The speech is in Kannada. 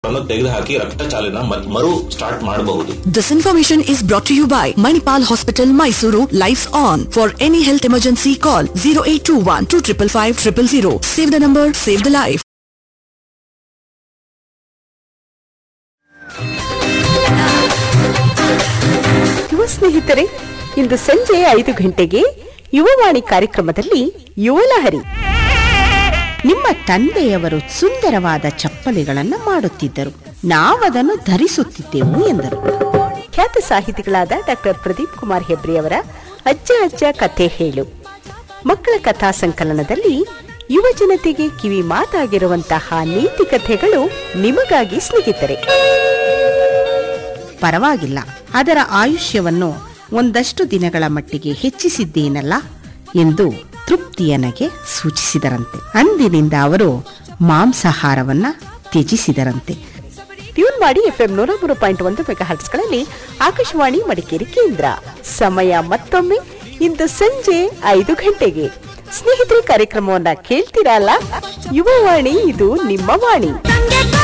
ಅನ್ನು ತೆಗೆದುಹಾಕಿ ರಕ್ತ ಚಾಲನ ಮ- ಮರು ಸ್ಟಾರ್ಟ್ ಮಾಡಬಹುದು This information is brought to you by Manipal Hospital, Mysuru. Lives on. For any health emergency, call 0821 2555 000. Save the number, save the life. ಯುವ ಸ್ನೇಹಿತರೆ ಇಂದು ಸಂಜೆ ಐದು ಗಂಟೆಗೆ ಯುವವಾಣಿ ಕಾರ್ಯಕ್ರಮದಲ್ಲಿ ಯುವಲಹರಿ ನಿಮ್ಮ ತಂದೆಯವರು ಸುಂದರವಾದ ಚಪ್ಪಲಿಗಳನ್ನು ಮಾಡುತ್ತಿದ್ದರು ನಾವದನ್ನು ಧರಿಸುತ್ತಿದ್ದೆವು ಎಂದರು ಖ್ಯಾತ ಸಾಹಿತಿಗಳಾದ ಡಾಕ್ಟರ್ ಪ್ರದೀಪ್ ಕುಮಾರ್ ಹೆಬ್ರಿ ಅವರ ಅಜ್ಜ ಅಜ್ಜ ಕಥೆ ಹೇಳು ಮಕ್ಕಳ ಕಥಾ ಸಂಕಲನದಲ್ಲಿ ಯುವ ಜನತೆಗೆ ಕಿವಿ ಮಾತಾಗಿರುವಂತಹ ನೀತಿ ಕಥೆಗಳು ನಿಮಗಾಗಿ ಸ್ನೇಹಿತರೆ ಪರವಾಗಿಲ್ಲ ಅದರ ಆಯುಷ್ಯವನ್ನು ಒಂದಷ್ಟು ದಿನಗಳ ಮಟ್ಟಿಗೆ ಹೆಚ್ಚಿಸಿದ್ದೇನಲ್ಲ ಎಂದು ತೃಪ್ತಿಯನಗೆ ಸೂಚಿಸಿದರಂತೆ ಅಂದಿನಿಂದ ಅವರು ಮಾಂಸಾಹಾರವನ್ನ ತ್ಯಜಿಸಿದರಂತೆ ಟ್ಯೂನ್ ಮಾಡಿ ಎಫ್ಎಂ ನೂರ ಮೂರು ಪಾಯಿಂಟ್ ಒಂದು ಮೆಗಾ ಹರ್ಟ್ಸ್ಗಳಲ್ಲಿ ಆಕಾಶವಾಣಿ ಮಡಿಕೇರಿ ಕೇಂದ್ರ ಸಮಯ ಮತ್ತೊಮ್ಮೆ ಇಂದು ಸಂಜೆ ಐದು ಗಂಟೆಗೆ ಸ್ನೇಹಿತರೆ ಕಾರ್ಯಕ್ರಮವನ್ನ ಕೇಳ್ತೀರಲ್ಲ ಯುವವಾಣಿ ಇದು ನಿಮ್ಮ ವಾಣಿ